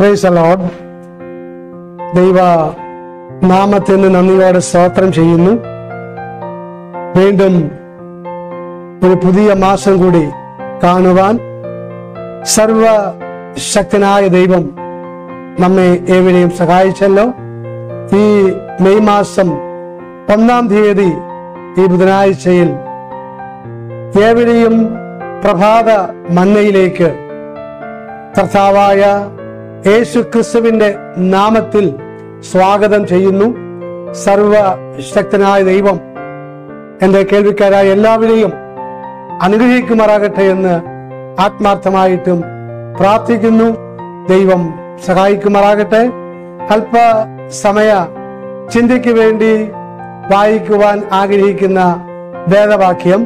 price load ദൈവ നാമത്തിന് നന്ദിയോടെ സ്തോത്രം ചെയ്യുന്നു വീണ്ടും ഒരു പുതിയ മാസം കൂടി കാണുവാൻ സർവശക്തനായ ദൈവം നമ്മെ ഏവരെയും സഹായിച്ചല്ലോ ഈ മെയ് മാസം ഒന്നാം തീയതി ഈ ബുധനാഴ്ചയിൽ ഏവരെയും പ്രഭാത മന്നയിലേക്ക് കർത്താവായ യേശു ക്രിസ്തുവിന്റെ നാമത്തിൽ സ്വാഗതം ചെയ്യുന്നു സർവശക്തനായ ദൈവം എന്റെ കേൾവിക്കാരായ എല്ലാവരെയും അനുഗ്രഹിക്കുമാറാകട്ടെ എന്ന് ആത്മാർത്ഥമായിട്ടും പ്രാർത്ഥിക്കുന്നു ദൈവം സഹായിക്കുമാറാകട്ടെ അല്പ സമയ ചിന്തയ്ക്ക് വേണ്ടി വായിക്കുവാൻ ആഗ്രഹിക്കുന്ന വേദവാക്യം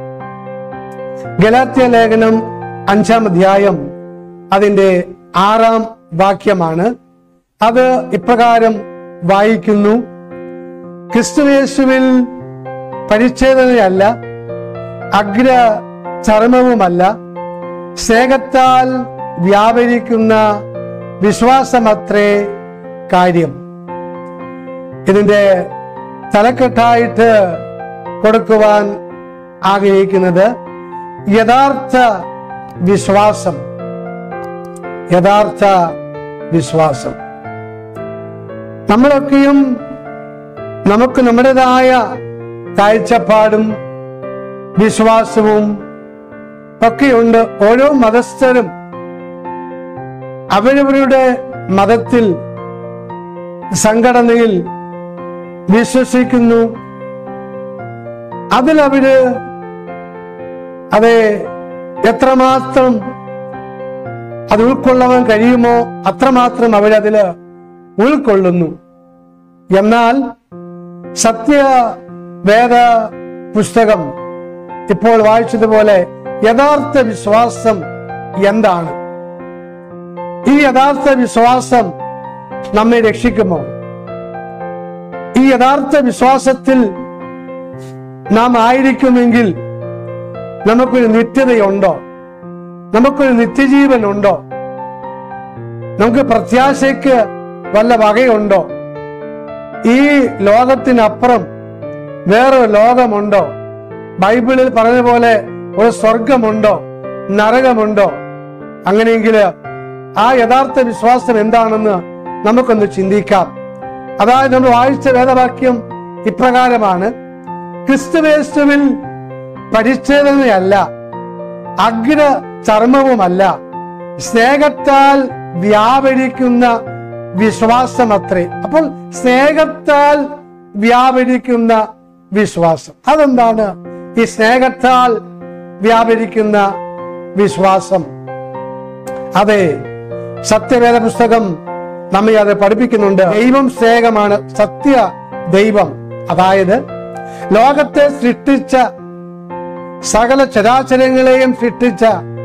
ഗലാത്യ ലേഖനം അഞ്ചാം അധ്യായം അതിന്റെ ആറാം വാക്യമാണ് അത് ഇപ്രകാരം വായിക്കുന്നു ക്രിസ്തുവേശുവിൽ പരിച്ഛേദനയല്ല അഗ്ര ചർമ്മവുമല്ല സ്നേഹത്താൽ വ്യാപരിക്കുന്ന വിശ്വാസമത്രേ കാര്യം ഇതിന്റെ തലക്കെട്ടായിട്ട് കൊടുക്കുവാൻ ആഗ്രഹിക്കുന്നത് യഥാർത്ഥ വിശ്വാസം യഥാർത്ഥ വിശ്വാസം നമ്മളൊക്കെയും നമുക്ക് നമ്മുടേതായ കാഴ്ചപ്പാടും വിശ്വാസവും ഒക്കെയുണ്ട് ഓരോ മതസ്ഥരും അവരവരുടെ മതത്തിൽ സംഘടനയിൽ വിശ്വസിക്കുന്നു അതിലവര് അതെ എത്രമാത്രം അത് ഉൾക്കൊള്ളാൻ കഴിയുമോ അത്രമാത്രം അവരതില് ഉൾക്കൊള്ളുന്നു എന്നാൽ സത്യ വേദ പുസ്തകം ഇപ്പോൾ വായിച്ചതുപോലെ യഥാർത്ഥ വിശ്വാസം എന്താണ് ഈ യഥാർത്ഥ വിശ്വാസം നമ്മെ രക്ഷിക്കുമോ ഈ യഥാർത്ഥ വിശ്വാസത്തിൽ നാം ആയിരിക്കുമെങ്കിൽ നമുക്കൊരു നിത്യതയുണ്ടോ നമുക്കൊരു നിത്യജീവൻ ഉണ്ടോ നമുക്ക് പ്രത്യാശയ്ക്ക് വല്ല വകയുണ്ടോ ഈ ലോകത്തിനപ്പുറം വേറൊരു ലോകമുണ്ടോ ബൈബിളിൽ പറഞ്ഞ പോലെ ഒരു സ്വർഗമുണ്ടോ നരകമുണ്ടോ അങ്ങനെയെങ്കിൽ ആ യഥാർത്ഥ വിശ്വാസം എന്താണെന്ന് നമുക്കൊന്ന് ചിന്തിക്കാം അതായത് നമ്മൾ വായിച്ച വേദവാക്യം ഇപ്രകാരമാണ് ക്രിസ്തുവേസ്തുവിൽ പരിച്ഛേദനയല്ല അഗ്ര ചർമ്മവുമല്ല സ്നേഹത്താൽ വ്യാപരിക്കുന്ന വിശ്വാസമത്രേ അപ്പോൾ സ്നേഹത്താൽ വ്യാപരിക്കുന്ന വിശ്വാസം അതെന്താണ് ഈ സ്നേഹത്താൽ വ്യാപരിക്കുന്ന വിശ്വാസം അതെ സത്യവേദ പുസ്തകം നമ്മെ അത് പഠിപ്പിക്കുന്നുണ്ട് ദൈവം സ്നേഹമാണ് സത്യ ദൈവം അതായത് ലോകത്തെ സൃഷ്ടിച്ച സകല ചരാചരങ്ങളെയും സൃഷ്ടിച്ച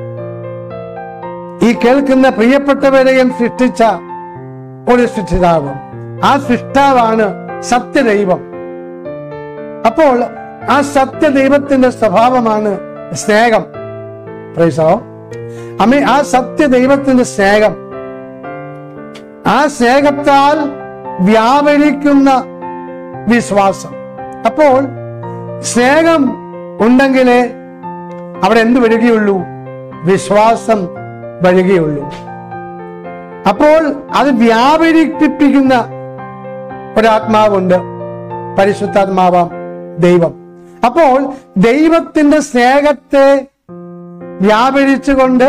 ഈ കേൾക്കുന്ന പ്രിയപ്പെട്ടവരെയും സൃഷ്ടിച്ച ഒരു സൃഷ്ടിതാവ് ആ സൃഷ്ടാവാണ് സത്യദൈവം അപ്പോൾ ആ സത്യദൈവത്തിന്റെ സ്വഭാവമാണ് സ്നേഹം പ്രൈസോ അമ്മ ആ സത്യദൈവത്തിന്റെ സ്നേഹം ആ സ്നേഹത്താൽ വ്യാപരിക്കുന്ന വിശ്വാസം അപ്പോൾ സ്നേഹം ഉണ്ടെങ്കിലേ അവിടെ എന്ത് വരികയുള്ളൂ വിശ്വാസം വരികയുള്ളൂ അപ്പോൾ അത് വ്യാപരിപ്പിക്കുന്ന ഒരാത്മാവുണ്ട് പരിശുദ്ധാത്മാവാം ദൈവം അപ്പോൾ ദൈവത്തിന്റെ സ്നേഹത്തെ വ്യാപരിച്ചുകൊണ്ട്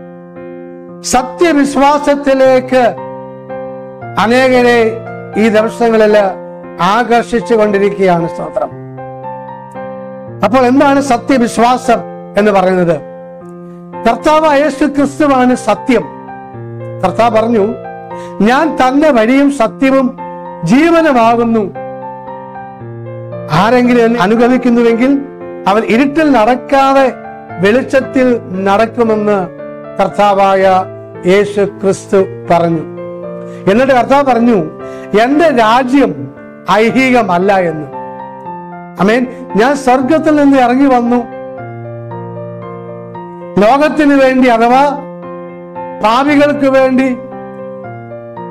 സത്യവിശ്വാസത്തിലേക്ക് അനേകരെ ഈ ദിവസങ്ങളിൽ ആകർഷിച്ചു കൊണ്ടിരിക്കുകയാണ് സ്തോത്രം അപ്പോൾ എന്താണ് സത്യവിശ്വാസം എന്ന് പറയുന്നത് കർത്താവ് യേശു ക്രിസ്തുവാണ് സത്യം കർത്താവ് പറഞ്ഞു ഞാൻ തന്നെ വഴിയും സത്യവും ജീവനുമാകുന്നു ആരെങ്കിലും എന്നെ അനുഗമിക്കുന്നുവെങ്കിൽ അവൻ ഇരുട്ടിൽ നടക്കാതെ വെളിച്ചത്തിൽ നടക്കുമെന്ന് കർത്താവായ യേശു ക്രിസ്തു പറഞ്ഞു എന്നിട്ട് കർത്താവ് പറഞ്ഞു എന്റെ രാജ്യം ഐഹികമല്ല എന്ന് അമേൻ ഞാൻ സ്വർഗത്തിൽ നിന്ന് ഇറങ്ങി വന്നു ലോകത്തിന് വേണ്ടി അഥവാ പാപികൾക്ക് വേണ്ടി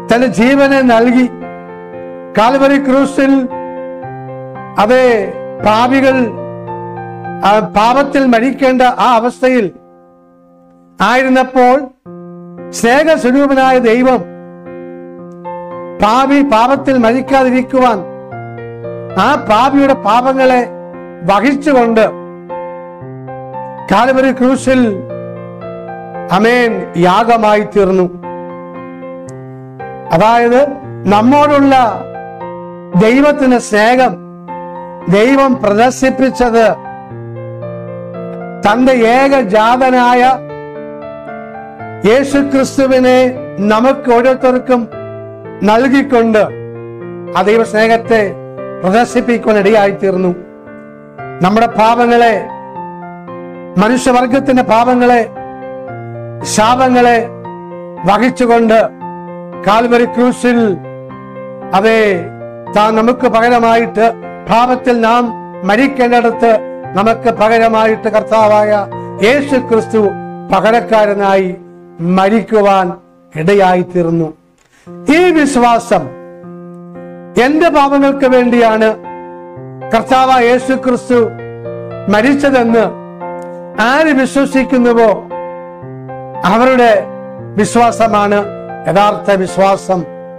തന്റെ ജീവനെ നൽകി കാൽവരി ക്രൂസിൽ അതെ പാപികൾ ആ പാപത്തിൽ മരിക്കേണ്ട ആ അവസ്ഥയിൽ ആയിരുന്നപ്പോൾ സ്നേഹസ്വരൂപനായ ദൈവം പാപി പാപത്തിൽ മരിക്കാതിരിക്കുവാൻ ആ പാപിയുടെ പാപങ്ങളെ വഹിച്ചുകൊണ്ട് കാൽവരി ക്രൂസിൽ അമേൻ യാഗമായി തീർന്നു അതായത് നമ്മോടുള്ള ദൈവത്തിന് സ്നേഹം ദൈവം പ്രദർശിപ്പിച്ചത് തന്റെ ഏകജാതനായ യേശുക്രിസ്തുവിനെ നമുക്ക് ഓരോരുത്തർക്കും നൽകിക്കൊണ്ട് ആ ദൈവ സ്നേഹത്തെ പ്രദർശിപ്പിക്കുവാൻ ഇടയായി തീർന്നു നമ്മുടെ പാപങ്ങളെ മനുഷ്യവർഗത്തിന്റെ പാപങ്ങളെ ശാപങ്ങളെ വഹിച്ചുകൊണ്ട് കാൽവരി ക്രൂസിൽ അതെ താൻ നമുക്ക് പകരമായിട്ട് പാപത്തിൽ നാം മരിക്കേണ്ടടുത്ത് നമുക്ക് പകരമായിട്ട് കർത്താവായ യേശു ക്രിസ്തു പകരക്കാരനായി മരിക്കുവാൻ ഇടയായി തീർന്നു ഈ വിശ്വാസം എന്റെ പാപങ്ങൾക്ക് വേണ്ടിയാണ് കർത്താവായ യേശു ക്രിസ്തു മരിച്ചതെന്ന് ആര് വിശ്വസിക്കുന്നുവോ അവരുടെ വിശ്വാസമാണ് യഥാർത്ഥ വിശ്വാസം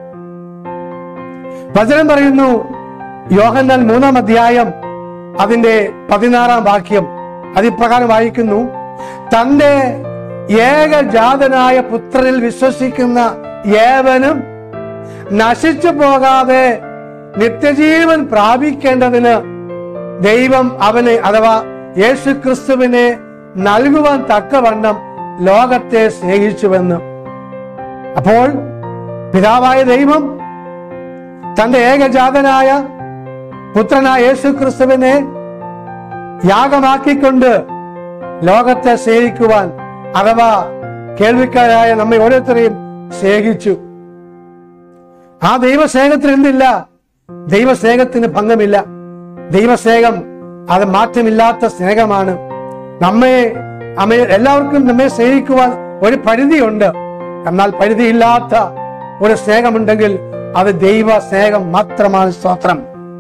വചനം പറയുന്നു യോഹന്നാൻ മൂന്നാം അധ്യായം അതിന്റെ പതിനാറാം വാക്യം അതിപ്രകാരം വായിക്കുന്നു തന്റെ ഏകജാതനായ പുത്രനിൽ വിശ്വസിക്കുന്ന ഏവനും നശിച്ചു പോകാതെ നിത്യജീവൻ പ്രാപിക്കേണ്ടതിന് ദൈവം അവനെ അഥവാ യേശു ക്രിസ്തുവിനെ നൽകുവാൻ തക്കവണ്ണം ലോകത്തെ സ്നേഹിച്ചുവെന്ന് അപ്പോൾ പിതാവായ ദൈവം തന്റെ ഏകജാതനായ പുത്രനായ യേശു ക്രിസ്തുവിനെ യാഗമാക്കിക്കൊണ്ട് ലോകത്തെ സ്നേഹിക്കുവാൻ അഥവാ കേൾവിക്കാരായ നമ്മെ ഓരോരുത്തരെയും സ്നേഹിച്ചു ആ ദൈവസ്നേഹത്തിന് എന്തില്ല ദൈവസ്നേഹത്തിന് ഭംഗമില്ല ദൈവസ്നേഹം അത് മാറ്റമില്ലാത്ത സ്നേഹമാണ് നമ്മെ അമ്മ എല്ലാവർക്കും നമ്മെ സ്നേഹിക്കുവാൻ ഒരു പരിധിയുണ്ട് എന്നാൽ പരിധിയില്ലാത്ത ഒരു സ്നേഹമുണ്ടെങ്കിൽ അത് ദൈവ സ്നേഹം മാത്രമാണ് സ്തോത്രം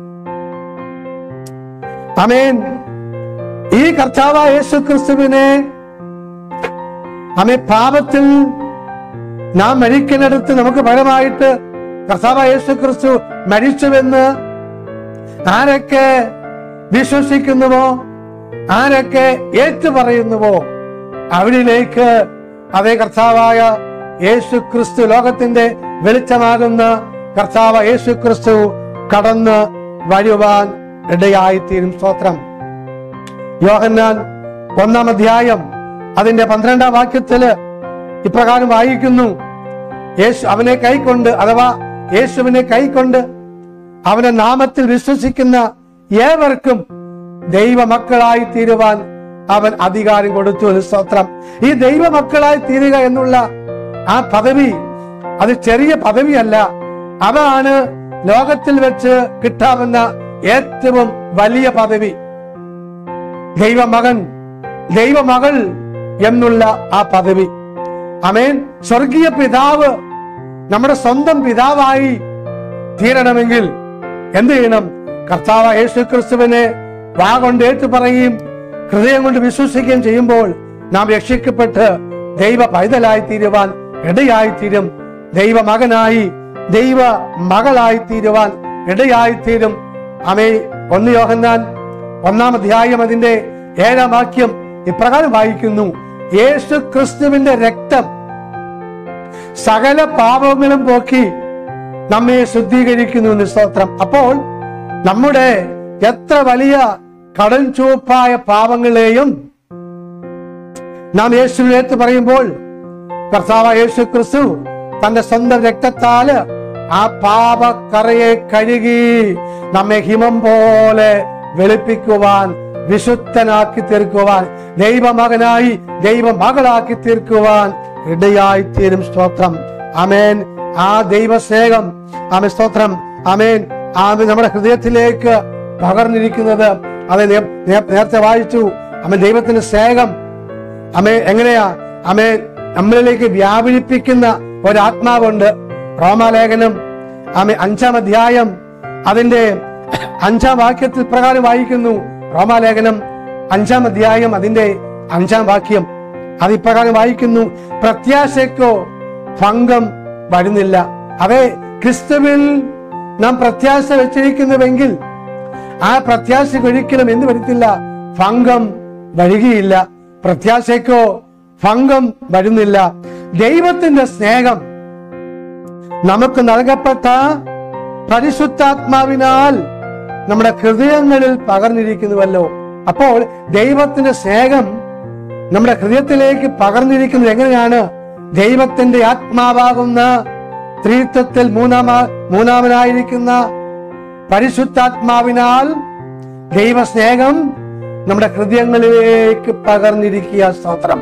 അമേൻ ഈ കർത്താവായ യേശു ക്രിസ്തുവിനെ അമേ പാപത്തിൽ നാം മരിക്കുന്നിടത്ത് നമുക്ക് പകരമായിട്ട് കർത്താവായ യേശു ക്രിസ്തു മരിച്ചുവെന്ന് ആരൊക്കെ വിശ്വസിക്കുന്നുവോ ആരൊക്കെ ഏറ്റുപറയുന്നുവോ അവരിലേക്ക് അതേ കർത്താവായ യേശു ക്രിസ്തു ലോകത്തിന്റെ വെളിച്ചമാകുന്ന കർത്താവ് യേശു ക്രിസ്തു കടന്ന് വരുവാൻ ഇടയായിത്തീരും സ്തോത്രം യോഹന്നാൻ ഒന്നാം അധ്യായം അതിന്റെ പന്ത്രണ്ടാം വാക്യത്തില് ഇപ്രകാരം വായിക്കുന്നു യേശു അവനെ കൈക്കൊണ്ട് അഥവാ യേശുവിനെ കൈക്കൊണ്ട് അവന്റെ നാമത്തിൽ വിശ്വസിക്കുന്ന ഏവർക്കും ദൈവമക്കളായി തീരുവാൻ അവൻ അധികാരം കൊടുത്തു എന്ന് സ്തോത്രം ഈ ദൈവമക്കളായി തീരുക എന്നുള്ള ആ പദവി അത് ചെറിയ പദവിയല്ല അതാണ് ലോകത്തിൽ വെച്ച് കിട്ടാവുന്ന ഏറ്റവും വലിയ പദവി ദൈവമകൻ ദൈവമകൾ എന്നുള്ള ആ പദവി അമേൻ സ്വർഗീയ പിതാവ് നമ്മുടെ സ്വന്തം പിതാവായി തീരണമെങ്കിൽ എന്ത് ചെയ്യണം കർത്താവ് യേശു ക്രിസ്തുവിനെ വാ കൊണ്ട് ഏറ്റു പറയുകയും ഹൃദയം കൊണ്ട് വിശ്വസിക്കുകയും ചെയ്യുമ്പോൾ നാം രക്ഷിക്കപ്പെട്ട് ദൈവ പൈതലായി തീരുവാൻ ഇടയായി തീരും ദൈവ മകനായി ദൈവ മകളായി തീരുവാൻ ഇടയായി തീരും അമേ ഒന്ന് യോഹന്നാൻ ഒന്നാം അധ്യായം അതിന്റെ ഏഴാം വാക്യം ഇപ്രകാരം വായിക്കുന്നു യേശു ക്രിസ്തുവിന്റെ രക്തം സകല പാപങ്ങളും പോക്കി നമ്മെ ശുദ്ധീകരിക്കുന്നു എന്ന് സ്തോത്രം അപ്പോൾ നമ്മുടെ എത്ര വലിയ കടൽ ചുവപ്പായ പാപങ്ങളെയും നാം യേശുവിനേറ്റ് പറയുമ്പോൾ കർത്താവ് യേശു ക്രിസ്തു തന്റെ സ്വന്തം രക്തത്താല് ആ പാപക്കറയെ കഴുകി നമ്മെ ഹിമം പോലെ വെളുപ്പിക്കുവാൻ വിശുദ്ധനാക്കി തീർക്കുവാൻ ദൈവമകനായി ദൈവമകളാക്കി തീർക്കുവാൻ ഇടയായി തീരും സ്തോത്രം അമേൻ ആ ദൈവസ്നേഹം ആമേ സ്തോത്രം അമേൻ ആമേ നമ്മുടെ ഹൃദയത്തിലേക്ക് പകർന്നിരിക്കുന്നത് അത് നേ- നേ- നേരത്തെ വായിച്ചു അമേൻ ദൈവത്തിന്റെ സ്നേഹം അമേ എങ്ങനെയാ അമേ നമ്മളിലേക്ക് വ്യാപരിപ്പിക്കുന്ന ഒരാത്മാവുണ്ട് റോമാലേഖനം ആമേ അഞ്ചാം അധ്യായം അതിന്റെ അഞ്ചാം വാക്യത്തിൽ പ്രകാരം വായിക്കുന്നു റോമാലേഖനം അഞ്ചാം അധ്യായം അതിന്റെ അഞ്ചാം വാക്യം അത് ഇപ്രകാരം വായിക്കുന്നു പ്രത്യാശയ്ക്കോ ഭംഗം വരുന്നില്ല അതെ ക്രിസ്തുവിൽ നാം പ്രത്യാശ വെച്ചിരിക്കുന്നുവെങ്കിൽ ആ പ്രത്യാശയ്ക്ക് ഒരിക്കലും എന്ത് വരുത്തില്ല ഭംഗം വരികയില്ല പ്രത്യാശയ്ക്കോ ഭംഗം വരുന്നില്ല ദൈവത്തിന്റെ സ്നേഹം നമുക്ക് നൽകപ്പെട്ട പരിശുദ്ധാത്മാവിനാൽ നമ്മുടെ ഹൃദയങ്ങളിൽ പകർന്നിരിക്കുന്നുവല്ലോ അപ്പോൾ ദൈവത്തിന്റെ സ്നേഹം നമ്മുടെ ഹൃദയത്തിലേക്ക് പകർന്നിരിക്കുന്നത് എങ്ങനെയാണ് ദൈവത്തിന്റെ ആത്മാവാകുന്ന ത്രിത്വത്തിൽ മൂന്നാമ മൂന്നാമനായിരിക്കുന്ന പരിശുദ്ധാത്മാവിനാൽ ദൈവസ്നേഹം നമ്മുടെ ഹൃദയങ്ങളിലേക്ക് പകർന്നിരിക്കുക സ്തോത്രം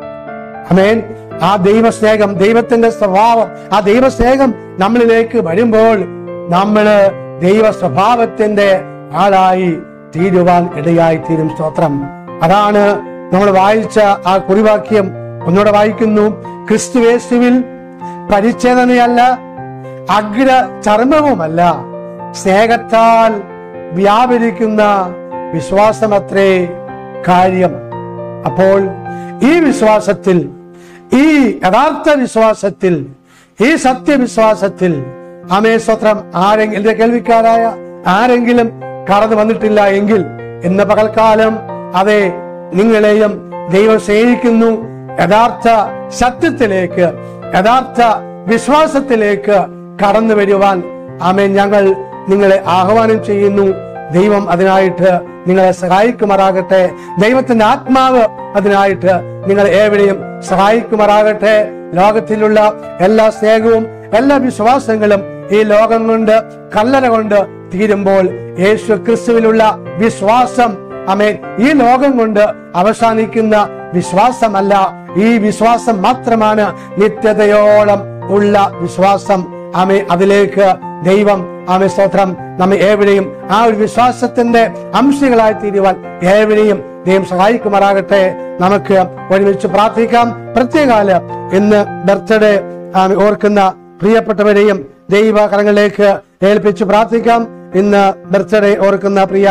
അമേൻ ആ ദൈവസ്നേഹം ദൈവത്തിന്റെ സ്വഭാവം ആ ദൈവസ്നേഹം നമ്മളിലേക്ക് വരുമ്പോൾ നമ്മള് ദൈവ സ്വഭാവത്തിന്റെ ആളായി തീരുവാൻ ഇടയായി തീരും സ്തോത്രം അതാണ് നമ്മൾ വായിച്ച ആ കുറിവാക്യം ഒന്നുകൂടെ വായിക്കുന്നു ക്രിസ്തുവേശുവിൽ പരിച്ഛേദനയല്ല അഗ്ര ചർമ്മവുമല്ല സ്നേഹത്താൽ വ്യാപരിക്കുന്ന വിശ്വാസമത്രേ കാര്യം അപ്പോൾ ഈ വിശ്വാസത്തിൽ ഈ യഥാർത്ഥ വിശ്വാസത്തിൽ ഈ സത്യവിശ്വാസത്തിൽ അമേ സ്വത്രം ആരെങ്കിലും എന്റെ കേൾവിക്കാരായ ആരെങ്കിലും കടന്നു വന്നിട്ടില്ല എങ്കിൽ ഇന്ന് പകൽക്കാലം അതെ നിങ്ങളെയും ദൈവം സ്നേഹിക്കുന്നു യഥാർത്ഥ സത്യത്തിലേക്ക് യഥാർത്ഥ വിശ്വാസത്തിലേക്ക് കടന്നു വരുവാൻ ആമേ ഞങ്ങൾ നിങ്ങളെ ആഹ്വാനം ചെയ്യുന്നു ദൈവം അതിനായിട്ട് നിങ്ങളെ സഹായിക്കുമാറാകട്ടെ ദൈവത്തിന്റെ ആത്മാവ് അതിനായിട്ട് നിങ്ങൾ ഏവരെയും സഹായിക്കുമാറാകട്ടെ ലോകത്തിലുള്ള എല്ലാ സ്നേഹവും എല്ലാ വിശ്വാസങ്ങളും ഈ ലോകം കൊണ്ട് കല്ലറ കൊണ്ട് തീരുമ്പോൾ യേശു ക്രിസ്തുവിലുള്ള വിശ്വാസം അമേൻ ഈ ലോകം കൊണ്ട് അവസാനിക്കുന്ന വിശ്വാസമല്ല ഈ വിശ്വാസം മാത്രമാണ് നിത്യതയോളം ഉള്ള വിശ്വാസം ആമേ അതിലേക്ക് ദൈവം ആമേ സ്തോത്രം നമ്മെ ഏവരെയും ആ ഒരു വിശ്വാസത്തിന്റെ അംശങ്ങളായി തീരുവാൻ ഏവരെയും ദൈവം സഹായിക്കുമാറാകട്ടെ നമുക്ക് ഒരുമിച്ച് പ്രാർത്ഥിക്കാം പ്രത്യേകാല ഇന്ന് ബർത്ത്ഡേ ഓർക്കുന്ന പ്രിയപ്പെട്ടവരെയും ദൈവകരങ്ങളിലേക്ക് ഏൽപ്പിച്ച് പ്രാർത്ഥിക്കാം ഇന്ന് ബർത്ത്ഡേ ഓർക്കുന്ന പ്രിയ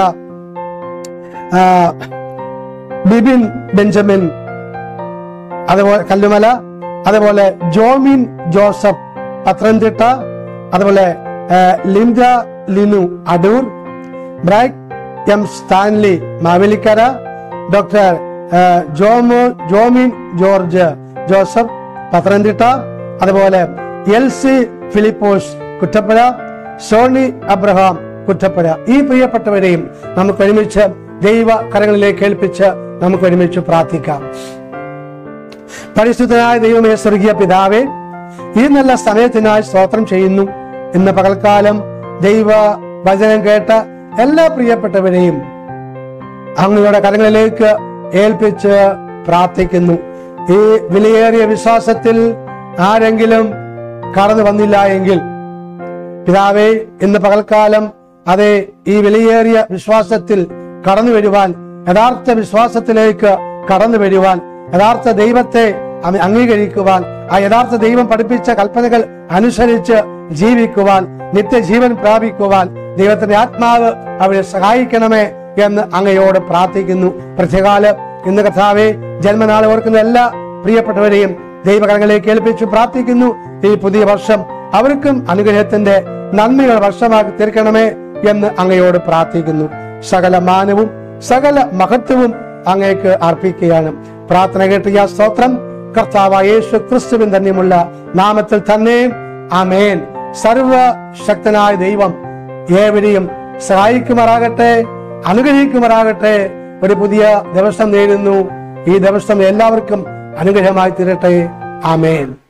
ആ, ബിബിൻ ബെഞ്ചമിൻ അതുപോലെ കല്ലുമല അതുപോലെ ജോമിൻ ജോസഫ് പത്തനംതിട്ട അതുപോലെ ആ, Linda Linu Adoor Bright M Stanley Mavelikkara doctor ആ, ജോമോ ജോമിൻ ജോർജ് ജോസഫ് പത്തനംതിട്ട അതുപോലെ L C Philipose Kuttappuzha Sony Abraham Kuttappuzha ഈ പ്രിയപ്പെട്ടവരെയും നമുക്ക് ഒരുമിച്ച് ദൈവ കരങ്ങളിലേക്ക് ഏൽപ്പിച്ച് നമുക്ക് ഒരുമിച്ച് പ്രാർത്ഥിക്കാം പരിശുദ്ധനായ ദൈവമേ സ്വർഗീയ പിതാവേ ഈ നല്ല സമയത്തിനായി സ്തോത്രം ചെയ്യുന്നു ഇന്ന് പകൽക്കാലം ദൈവ വചനം കേട്ട എല്ലാ പ്രിയപ്പെട്ടവരെയും അങ്ങയുടെ കരങ്ങളിലേക്ക് ഏൽപ്പിച്ച് പ്രാർത്ഥിക്കുന്നു ഈ വിലയേറിയ വിശ്വാസത്തിൽ ആരെങ്കിലും കടന്നു വന്നില്ല എങ്കിൽ പിതാവേ ഇന്ന് പകൽക്കാലം അതെ ഈ വിലയേറിയ വിശ്വാസത്തിൽ കടന്നു വരുവാൻ യഥാർത്ഥ വിശ്വാസത്തിലേക്ക് കടന്നു വരുവാൻ യഥാർത്ഥ ദൈവത്തെ അമ- അംഗീകരിക്കുവാൻ ആ യഥാർത്ഥ ദൈവം പഠിപ്പിച്ച കൽപ്പനകൾ അനുസരിച്ച് ജീവിക്കുവാൻ നിത്യജീവൻ പ്രാപിക്കുവാൻ ദൈവത്തിന്റെ ആത്മാവ് അവരെ സഹായിക്കണമേ എന്ന് അങ്ങയോട് പ്രാർത്ഥിക്കുന്നു പ്രത്യേകാല് ഇന്ന് കഥാവെ ജന്മനാൾ ഓർക്കുന്ന എല്ലാ പ്രിയപ്പെട്ടവരെയും ദൈവകരങ്ങളിലേക്ക് ഏൽപ്പിച്ചു പ്രാർത്ഥിക്കുന്നു ഈ പുതിയ വർഷം അവർക്കും അനുഗ്രഹത്തിന്റെ നന്മയുടെ വർഷമാക്കി തീർക്കണമേ എന്ന് അങ്ങയോട് പ്രാർത്ഥിക്കുന്നു സകല മാനവും സകല മഹത്വവും അങ്ങേക്ക് അർപ്പിക്കുകയാണ് പ്രാർത്ഥന കേട്ടിയ സ്തോത്രം കർത്താവ് യേശു ക്രിസ്തുവിൻ തന്നെയുമുള്ള നാമത്തിൽ തന്നെ ആമേൻ സർവശക്തനായ ദൈവം ഏവരെയും സഹായിക്കുമാറാകട്ടെ അനുഗ്രഹിക്കുമാറാകട്ടെ ഒരു പുതിയ ദിവസം നേരുന്നു ഈ ദിവസം എല്ലാവർക്കും അനുഗ്രഹമായി തീരട്ടെ ആമേൻ